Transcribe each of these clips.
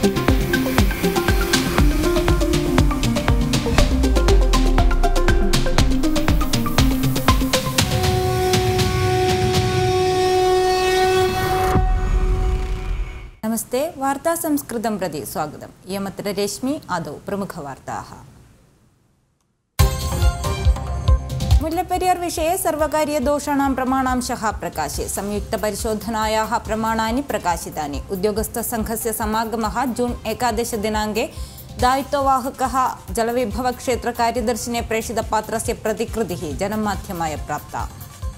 नमस्ते वार्ता संस्कृतं प्रति स्वागतम् इयमत्र रश्मि आदौ प्रमुखवार्ताः मुल्लपेरियार् विषये सर्वकारीयदोषाणां प्रमाणांशः प्रकाशे संयुक्तपरिशोधनायाः प्रमाणानि प्रकाशितानि उद्योगस्थसङ्घस्य समागमः जून् एकादशदिनाङ्के दायित्ववाहकः जलविभवक्षेत्रकार्यदर्शिने प्रेषितपात्रस्य प्रतिकृतिः जनमाध्यमाय प्राप्ता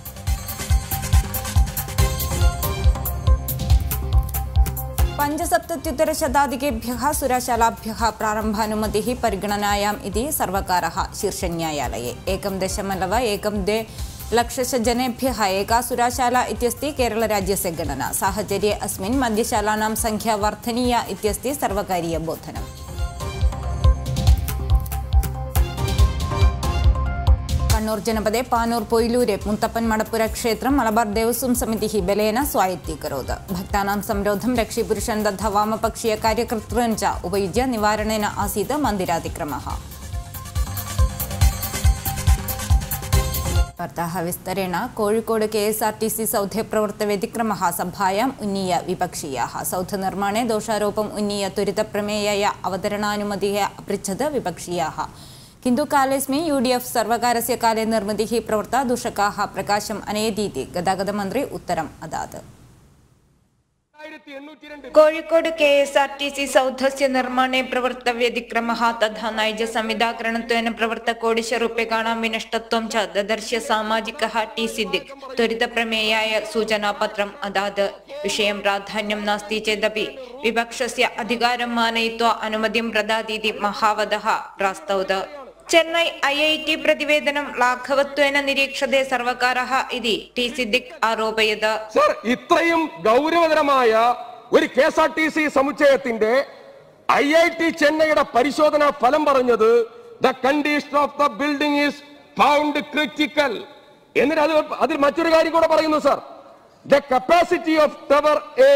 पञ्चसप्तत्युत्तरशताधिकेभ्यः सुरशालाभ्यः प्रारम्भानुमतिः परिगणनायाम् इति सर्वकारः शीर्षन्यायालये एकं दशमलव एकं द्वे लक्षश जनेभ्यः एका सुराशाला इत्यस्ति केरळराज्यस्य गणना साहचर्ये अस्मिन् मद्यशालानां संख्या वर्धनीया इत्यस्ति सर्वकारीयबोधनम् കണ്ണൂർ ജനപദെ പാനൂർ പൊയിലൂരെ മുത്തപ്പൻ മടപ്പുര ക്ഷേത്രം മലബാർ ദേവസ്വം സമിതി ബലേന സ്വായത്തീകരോത് ഭക്താനാം സംരോധം രക്ഷീപുരുഷൻ ദദ്ധ വാമപക്ഷീയ കാര്യകർത്തൃൻ ച ഉപയുജ്യ നിവാരണേന ആസീത് മന്ദിരാതിക്രമः വാർത്താः विस्तरेण Kozhikode K S R T C സൗധे प्रवृत्तव्यतिक्रमः सभायाम् उन्नीय विपक्षीयाः सौधनिर्माणे दोषारोपम् उन्नीय त्वरितप्रमेयाय अवतरणानुमतिः अपृच्छत् विपक्षीयाः किन्तु कालेऽस्मिन् यू डि एफ् सर्वकारस्य काले निर्मितिः प्रवृत्ता दूषकाः प्रकाशम् अनयतीति गतागतमन्त्री उत्तरम् अदात् Kozhikode K S R T C സൗധस्य निर्माणे प्रवृत्तव्यतिक्रमः तथा नैजसंविधाकरणत्वेन प्रवृत्तकोटिशरूप्यकाणां विनष्टत्वं च ददर्श्य सामाजिकः टी सिद्दिक् त्वरितप्रमेयाय सूचनापत्रम् अदात् विषयं प्राधान्यं नास्ति चेदपि विपक्षस्य अधिकारं मानयित्वा अनुमतिं प्रदातीति महावदः प्रास्तौत ചെന്നൈ ഐ ഐ ടി പ്രതിവേദനം ലാഘവത്വേന നിരീക്ഷതേ സർവകാരः ഇതി ടി സിദ്ദിഖ് ആരോപയത് സർ ഇത്രയും ഗൗരവതരമായ ഒരു K S R T C സമുച്ചയത്തിന്റെ ഐ ഐ ടി ചെന്നൈയുടെ പരിശോധന ഫലം പറഞ്ഞത് the condition of the building is found critical എന്നിട്ട് അത് അതിൽ മറ്റൊരു കാര്യം കൂടെ പറയുന്നു sir the capacity of tower A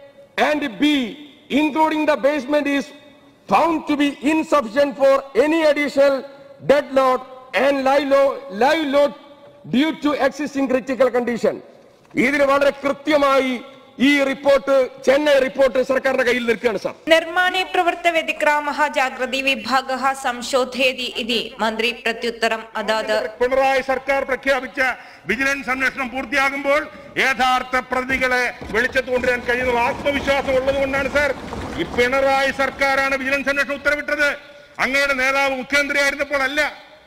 and B including the basement is found to be insufficient for any additional dead load and live load, live load due to existing critical condition. ഇതിന് വളരെ കൃത്യമായി ഈ report Chennai report സർക്കാരിന്റെ കയ്യിൽ നിൽക്കുകയാണ് sir നിർമ്മാണേ പ്രവൃത്ത വ്യതിക്രാമः Jagriti വിഭാഗः സംശോധയതി ഇതി മന്ത്രി പ്രത്യുത്തരം അദാത് പിണറായി സർക്കാർ പ്രഖ്യാപിച്ച വിജിലൻസ് അന്വേഷണം പൂർത്തിയാകുമ്പോൾ യഥാർത്ഥ പ്രതികളെ വെളിച്ചത്ത് കൊണ്ടുവരാൻ കഴിയുന്ന ആത്മവിശ്വാസം ഉള്ളത് കൊണ്ടാണ് സാർ ഈ പിണറായി സർക്കാരാണ് വിജിലൻസ് അന്വേഷണം ഉത്തരവിട്ടത് അങ്ങയുടെ നേതാവ് മുഖ്യമന്ത്രി ആയിരുന്നപ്പോൾ അല്ല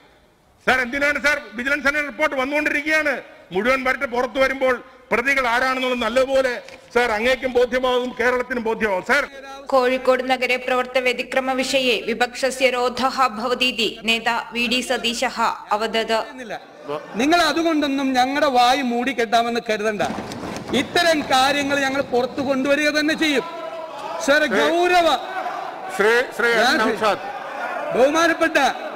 സാർ എന്തിനാണ് സാർ വിജിലൻസ് അന്വേഷണ റിപ്പോർട്ട് വന്നുകൊണ്ടിരിക്കുകയാണ് മുഴുവൻ വരട്ട് പുറത്തു വരുമ്പോൾ പ്രതികൾ ആരാണെന്നുള്ളത് നല്ലപോലെ സാർ അങ്ങേക്കും ബോധ്യമാകും കേരളത്തിനും ബോധ്യമാകും സാർ കോഴിക്കോട് നഗരെ പ്രവർത്ത വ്യതിക്രമ വിഷയെ വിപക്ഷസ്യ രോധः ഭവതീതി നേതാ വി ഡി സതീശः അവദത് ഇല്ല. നിങ്ങൾ അതുകൊണ്ടൊന്നും ഞങ്ങളുടെ വായു മൂടിക്കെട്ടാമെന്ന് കരുതണ്ട ഇത്തരം കാര്യങ്ങൾ ഞങ്ങൾ പുറത്തു കൊണ്ടുവരിക തന്നെ ചെയ്യും സർ ഗൗരവ ശ്രീ ശ്രീ ഞാൻ ബഹുമാനപ്പെട്ട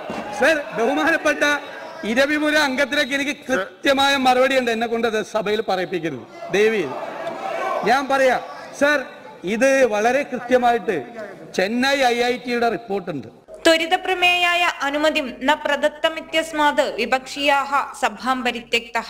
സർ ബഹുമാനപ്പെട്ട ഇരവിപുര അംഗത്തിലേക്ക് എനിക്ക് കൃത്യമായ മറുപടി ഉണ്ട് എന്നെ കൊണ്ട് അത് സഭയിൽ പറയിപ്പിക്കരുത് ദേവി ഞാൻ പറയാം സർ ഇത് വളരെ കൃത്യമായിട്ട് ചെന്നൈ ഐ ഐ ടിയുടെ റിപ്പോർട്ടുണ്ട് ത്വരിതപ്രമേയായ അനുമതിം ന പ്രദത്തമിത്യസ്മാത് വിപക്ഷീയാः സഭാം പരിത്യക്തः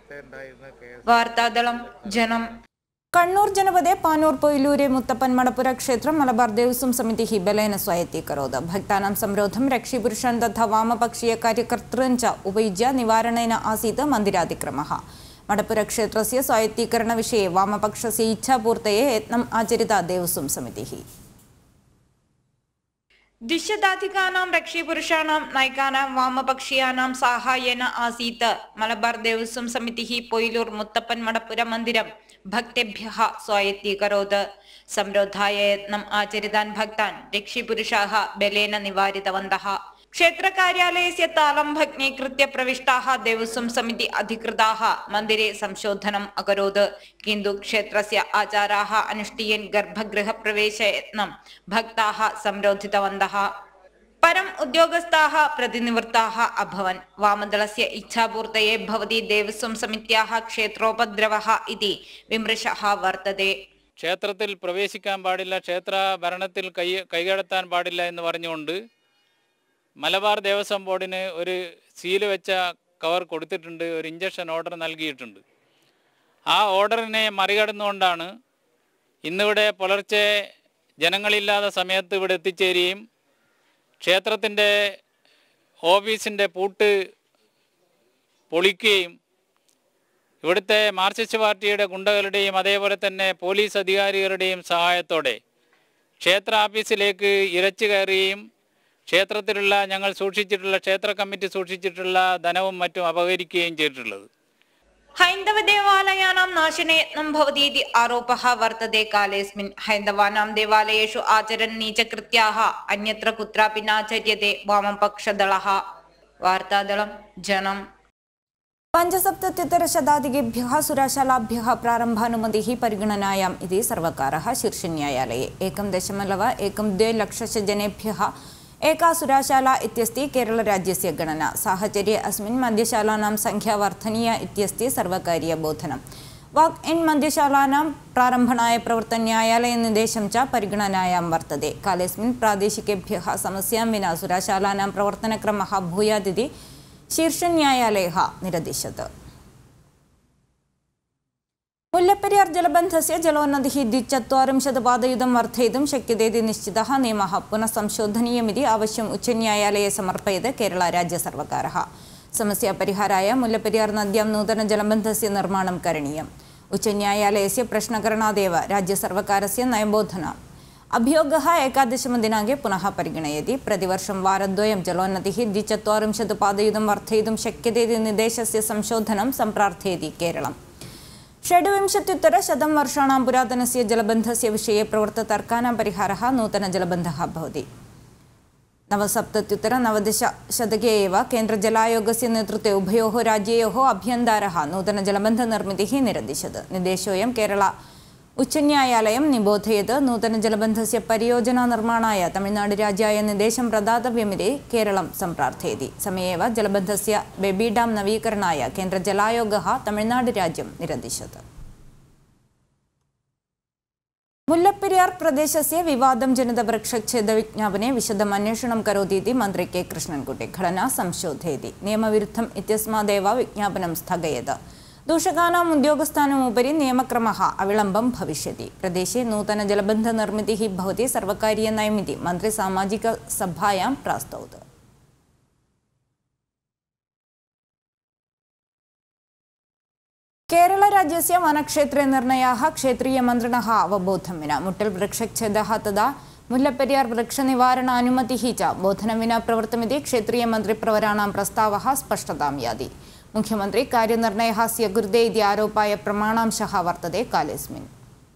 വാർത്താദളം ജനം കണ്ണൂർ ജനപദे പാനൂർ പൊയിലൂരെ മുത്തപ്പൻ മടപ്പുര ക്ഷേത്രം മലബാർ ദേവസ്വം സമിതി ബലേന സ്വായത്തീകരോത് ഭക്താനാം സംരോധം രക്ഷീപുരുഷൻ തഥാ വാമപക്ഷീയ കാര്യകർത്തൃൻ ച ഉപയുജ്യ നിവാരണേന ആസീത് മന്ദിരാതിക്രമः മടപ്പുര ക്ഷേത്രस्य സ്വായത്തീകരണവിषये वामपक्षस्य इच्छापूर्तये यत्नम् आचरिता देवस्वं समितिः द्विशताधिकानां रक्षीपुरुषाणां नायकानां वामपक्षीयानां साहाय्येन आसीत् मलबार् देवस्वं समितिः पोयिलूर् मुत्तप्पन् मडपुरमन्दिरं भक्तेभ्यः स्वायत्तीकरोत् संरोधाय यत्नम् आचरितान् भक्तान् रक्षीपुरुषाः बलेन निवारितवन्तः क्षेत्रकार्यालयस्य तालं भग्नीकृत्य प्रविष्टाः देवस्वं समिति अधिकृताः मन्दिरे संशोधनम् अकरोत् किन्तु क्षेत्रस्य आचाराः अनुष्ठीयन् गर्भगृहप्रवेशयत्नं भक्ताः संरोधितवन्तः परम् उद्योगस्थाः प्रतिनिवृत्ताः अभवन् वामदलस्य इच्छापूर्तये भवति देवस्वं समित्याः क्षेत्रोपद्रवः इति विमृशः वर्तते ക്ഷേത്രത്തിൽ പ്രവേശിക്കാൻ പാടില്ല ക്ഷേത്ര ഭരണത്തിൽ കൈ കൈകടത്താൻ പാടില്ല എന്ന് പറഞ്ഞുകൊണ്ട് മലബാർ ദേവസ്വം ബോർഡിന് ഒരു സീല് വെച്ച കവർ കൊടുത്തിട്ടുണ്ട് ഒരു ഇഞ്ചക്ഷൻ ഓർഡർ നൽകിയിട്ടുണ്ട് ആ ഓർഡറിനെ മറികടന്നുകൊണ്ടാണ് ഇന്നിവിടെ പുലർച്ചെ ജനങ്ങളില്ലാത്ത സമയത്ത് ഇവിടെ എത്തിച്ചേരുകയും ക്ഷേത്രത്തിൻ്റെ ഓഫീസിൻ്റെ പൂട്ട് പൊളിക്കുകയും ഇവിടുത്തെ മാർക്സിസ്റ്റ് പാർട്ടിയുടെ ഗുണ്ടകളുടെയും അതേപോലെ തന്നെ പോലീസ് അധികാരികളുടെയും സഹായത്തോടെ ക്ഷേത്ര ഓഫീസിലേക്ക് ഇരച്ചു കയറുകയും ക്ഷേത്രത്തിലുള്ള ഞങ്ങൾ സൂക്ഷിച്ചിട്ടുള്ള ക്ഷേത്ര കമ്മിറ്റി സൂക്ഷിച്ചിട്ടുള്ള ധനവും മറ്റും അപഹരിക്കുകയും ചെയ്തിട്ടുള്ളത് ഹൈന്ദവ ദേവാലയാനാം നാശനയത്നം ഭവതീതി ആരോപः വർത്തते कालेऽस्मिन् ഹൈന്ദവാനാം ദേവാലയേഷു ആചരन् നീചകൃത്യാः അന്യത്ര കുत्रापि നാചര്യते വാമപക്ഷദളः വാർത്താദളം ജനം पञ्चसप्तत्युत्तरशताधिकेभ्यः सुराशालाभ्यः प्रारम्भानुमतिः परिगणनायाम् इति सर्वकारः शीर्षन्यायालये एकं दशमलव एकं द्वे लक्षश जनेभ्यः एका सुराशाला इत्यस्ति केरळराज्यस्य गणना साहचर्ये अस्मिन् मद्यशालानां संख्या वर्धनीया इत्यस्ति सर्वकारीयबोधनम् वाक् इन् मद्यशालानां प्रारम्भणाय प्रवर्तन्यायालयनिर्देशं च परिगणनायां वर्तते कालेऽस्मिन् प्रादेशिकेभ्यः समस्यां विना सुराशालानां प्रवर्तनक्रमः भूयादिति शीर्षन्यायालयः निरदिशत् मुल्लपेरियार् जलबन्धस्य जलोन्नतिः द्विचत्वारिंशत् पादयुधं वर्धयितुं शक्यते इति निश्चितः नियमः पुनः संशोधनीयमिति अवश्यम् उच्चन्यायालये समर्पयत् केरळराज्यसर्वकारः समस्यापरिहाराय मुल्लपेरियार् नद्यां नूतनजलबन्धस्य निर्माणं करणीयम् उच्चन्यायालयस्य प्रश्नकरणादेव राज्यसर्वकारस्य नयबोधनम् अभियोगः एकादशमदिनाङ्के पुनः परिगणयति प्रतिवर्षं वारद्वयं जलोन्नतिः द्विचत्वारिंशत् पादयुधं वर्धयितुं शक्यते इति निर्देशस्य संशोधनं सम्प्रार्थयति केरळम् षड्विंशत्युत्तरशतं वर्षाणां पुरातनस्य जलबन्धस्य विषये प्रवृत्ततर्काणां परिहारः नूतनजलबन्धः भवति नवसप्तत्युत्तरनवदशशतके एव केन्द्रजलायोगस्य नेतृत्वे उभयोः राज्ययोः अभ्यन्तारः नूतनजलबन्धनिर्मितिः निरदिशत् निर्देशोऽयं केरळ उच्चन्यायालयं निबोधयत् नूतनजलबन्धस्य परियोजनानिर्माणाय तमिळ्नाडुराज्याय निर्देशं प्रदातव्यमिति केरलं सम्प्रार्थयति समये एव जलबन्धस्य बेबी डाम् नवीकरणाय केन्द्रजलायोगः तमिळ्नाडुराज्यं निरदिशत् മുല്ലപ്പെരിയാർ പ്രദേശസ്യ വിവാദം ജനിത വൃക്ഷച്ഛേദ വിജ്ഞാപനെ വിശദം അന്വേഷണം കരോതീതി മന്ത്രി കെ കൃഷ്ണൻകുട്ടി ഘടന സംശോധയതി നിയമവിരുദ്ധം ഇത്യസ്മാദേവ വിജ്ഞാപനം സ്ഥഗയത് ദൂഷകാനാം ഉദ്യോഗസ്ഥാനമുപരി നിയമക്രമः അവിളംബം ഭവിഷ്യति പ്രദേശे नूतनजलबन्धनिर्मितिः भवति सर्वकारीयनयमिति मन्त्री सामाजिकसभायां प्रास्तौत् केरळराज्यस्य वनक्षेत्रे निर्णयाः क्षेत्रीयमन्त्रिणः अवबोधं विना मुट्टल् वृक्षच्छेदः तदा मुल्लपेरियार् वृक्षनिवारणानुमतिः च बोधनं विना प्रवृत्तमिति क्षेत्रीयमन्त्रिप्रवराणां प्रस्तावः स्पष्टतां याति मुख्यमन्त्री कार्यनिर्णयः स्वीकृते इति आरोपाय प्रमाणांशः वर्तते कालेऽस्मिन्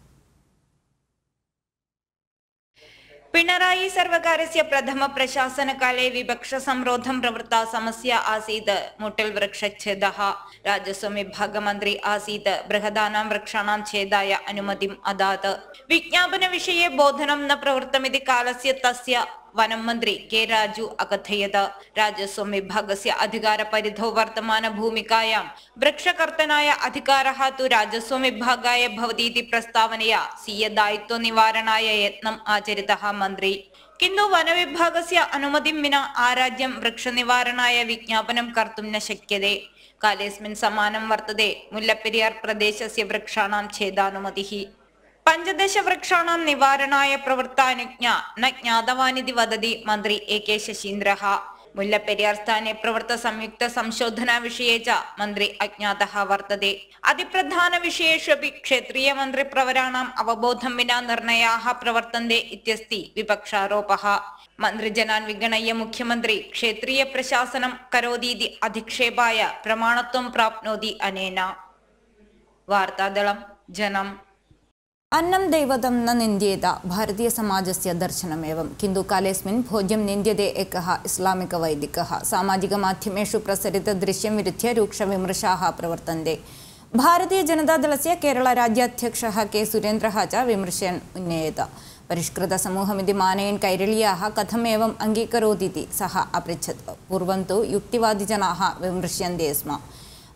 പിണറായി സർവകാരस्य പ്രഥമ പ്രശാസനകാലെ വിപക്ഷസംരോധം പ്രവൃത്ത സമസ്യ ആസീത് മുട്ടൽ വൃക്ഷച്ഛേദः രാജസ്വം വിഭാഗമന്ത്രി ആസീത് ബൃഹദാനാം വൃക്ഷാणां ഛേദായ അനുമതിം അദാത് വിജ്ഞാപന വിഷये ബോധനം ന പ്രവൃത്തമിതി കാലस्य തസ്യ വനം മന്ത്രി കെ രാജു അകഥയത് രാജസ്വം വിഭാഗस्य അധികാരപരിധौ വർത്തമാന ഭൂമികായാം വൃക്ഷകർത്തനായ അധികാരः തു രാജസ്വം വിഭാഗായ ഭവതീതി പ്രസ്താവനया स्वीय दायित्व निवारणाय यत्नम् आचरितः मन्त्री किन्तु वनविभागस्य अनुमतिं विना आराज्यं वृक्षनिवारणाय विज्ञापनं कर्तुं न शक्यते कालेऽस्मिन् समानं वर्तते मुल्लपेरियार् प्रदेशस्य वृक्षाणां छेदानुमतिः पञ्चदशवृक्षाणां निवारणाय प्रवृत्तानुज्ञ न ज्ञातवानिति वदति मन्त्री ए के शशीन्द्रः മുല്ലപ്പെരിയാർ സ്ഥാനെ പ്രവൃത്ത സംയുക്ത സംശോധന വിഷയെ ച മന്ത്രി അജ്ഞാതः വർത്തते അതിപ്രധാന വിഷയേष्वपि ക്ഷേത്രീയ മന്ത്രി പ്രവരാണാം അവബോധം വിനാ നിർണയാः പ്രവർത്തन्ते इत्यस्ति विपक्षारोपः മന്ത്രിജനാൻ വിഗണയ്യ മുഖ്യമന്ത്രി ക്ഷേത്രീയ പ്രശാസനം കരോതീതി അധിക്ഷേപായ പ്രമാണത്വം പ്രാപ്നോതി അനേന വാർത്താദളം ജനം अन्नं दैवतं न निन्द्येत भारतीयसमाजस्य दर्शनमेवं किन्तु कालेऽस्मिन् भोज्यं निन्द्यते एकः इस्लामिकवैदिकः सामाजिकमाध्यमेषु प्रसरितदृश्यं विरुध्य रूक्षविमर्शाः प्रवर्तन्ते भारतीयजनतादलस्य केरळराज्याध्यक्षः के सुरेन्द्रः च विमर्शन् उन्नयेत परिष्कृतसमूहमिति मानयन् कैरळीयाः कथमेवम् अङ्गीकरोतीति सः अपृच्छत् पूर्वं तु युक्तिवादिजनाः विमृश्यन्ते स्म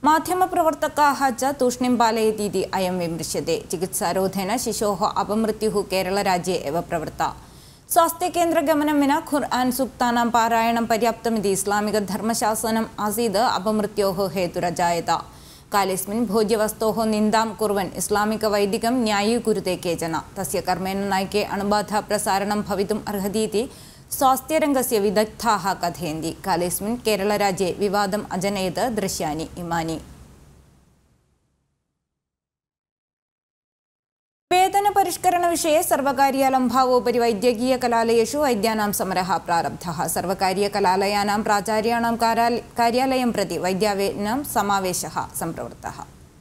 माध्यमप्रवर्तकाः च तूष्णीं पालयतीति अयं विमृश्यते चिकित्सारोधेन शिशोः अपमृत्युः केरळराज्ये एव प्रवृत्ता स्वास्थ्यकेन्द्रगमनं विना ഖുർആൻ സൂക്താനാം പാരായണം പര്യാപ്തമിതി ഇസ്ലാമികധർമ്മശാസനം ആസീത് അപമൃത്യോः हेतुरजायत कालेऽस्मिन् भोज्यवस्तोः निन्दां कुर्वन् इस्लामिकवैदिकं न्यायीकुरुते केचन तस्य कर्मेण नायके अणुबाधाप्रसारणं भवितुम् अर्हति इति स्वास्थ्यरङ्गस्य विदग्धाः कथयन्ति कालेऽस्मिन् केरळराज्ये विवादम् अजनयत् दृश्यानि इमानि वेतनपरिष्करणविषये सर्वकारीयलम्भावोपरि वैद्यकीयकलालयेषु वैद्यानां समरः प्रारब्धः सर्वकारीयकलालयानां प्राचार्याणां काराल- कार्यालयं प्रति वैद्यानां समावेशः सम्प्रवृत्तः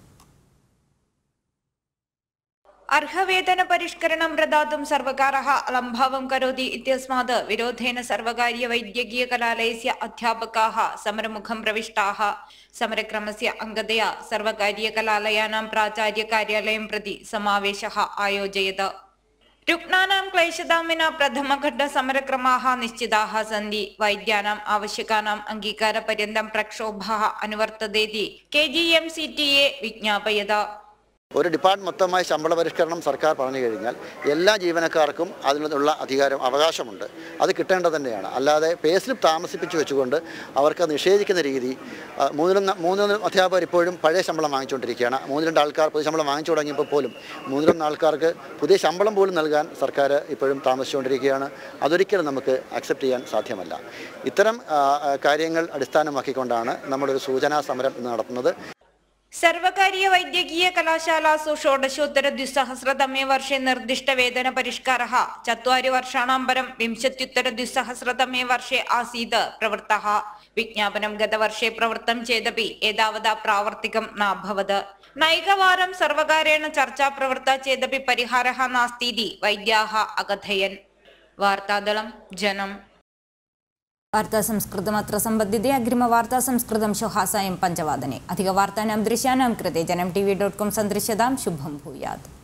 अर्हवेतनपरिष्करणं प्रदातुं सर्वकारः अलम्भावं करोति इत्यस्मात् विरोधेन सर्वकारीयवैद्यकीयकलालयस्य अध्यापकाः समरमुखं प्रविष्टाः समरक्रमस्य अङ्गतया सर्वकारीयकलालयानां प्राचार्यकार्यालयं प्रति समावेशः आयोजयत् रुग्णानां क्लेशतां विना प्रथमघट्टसमरक्रमाः निश्चिताः सन्ति वैद्यानाम् आवश्यकानाम् अङ्गीकारपर्यन्तं प्रक्षोभः अनुवर्ततेति के जि एम् सि टि ए विज्ञापयत ഒരു ഡിപ്പാർട്ട്മെന്റ് മൊത്തമായി ശമ്പള പരിഷ്കരണം സർക്കാർ പറഞ്ഞു കഴിഞ്ഞാൽ എല്ലാ ജീവനക്കാർക്കും അതിനുള്ള അധികാരം അവകാശമുണ്ട് അത് കിട്ടേണ്ടത് തന്നെയാണ് അല്ലാതെ പേ സ്ലിപ്പ് താമസിപ്പിച്ച് വെച്ചുകൊണ്ട് അവർക്ക് നിഷേധിക്കുന്ന രീതി ആ, മൂന്നിലും ന- മൂന്നിലും അധ്യാപകർ ഇപ്പോഴും പഴയ ശമ്പളം വാങ്ങിച്ചുകൊണ്ടിരിക്കുകയാണ് മൂന്ന് രണ്ട് ആൾക്കാർ പുതിയ ശമ്പളം വാങ്ങിച്ചു തുടങ്ങിയപ്പോൾ പോലും മൂന്നിലും ആൾക്കാർക്ക് പുതിയ ശമ്പളം പോലും നൽകാൻ സർക്കാർ ഇപ്പോഴും താമസിച്ചുകൊണ്ടിരിക്കുകയാണ് അതൊരിക്കലും നമുക്ക് അക്സെപ്റ്റ് ചെയ്യാൻ സാധ്യമല്ല ഇത്തരം ആ, ആ, കാര്യങ്ങൾ അടിസ്ഥാനമാക്കിക്കൊണ്ടാണ് നമ്മളൊരു സൂചനാ സമരം ഇന്ന് നടത്തുന്നത് सर्वकारीय वैद्यकीय कलाशालासु षोडशोत्तर द्विसहस्रतमे वर्षे निर्दिष्टवेतनपरिष्कारः चत्वारि वर्षाणां परं विंशत्युत्तर द्विसहस्रतमे वर्षे आसीत् प्रवृत्तः विज्ञापनं गतवर्षे प्रवृत्तं चेदपि एतावता प्रावर्तिकं नाभवत् नैकवारं सर्वकारेण चर्चा प्रवृत्ता चेदपि परिहारः नास्तीति वैद्याः अकथयन् वार्तादलं जनम् വാർത്താ സംസ്കൃതം അത്ര സംബന്ധിതെ അഗ്രിമവാർത്താ സംസ്കൃതം ശ്വः सायं पञ्चवादने अधिकवार्तानां दृश्यानां कृते Janam T V dot com सन्दृश्यतां शुभं भूयात्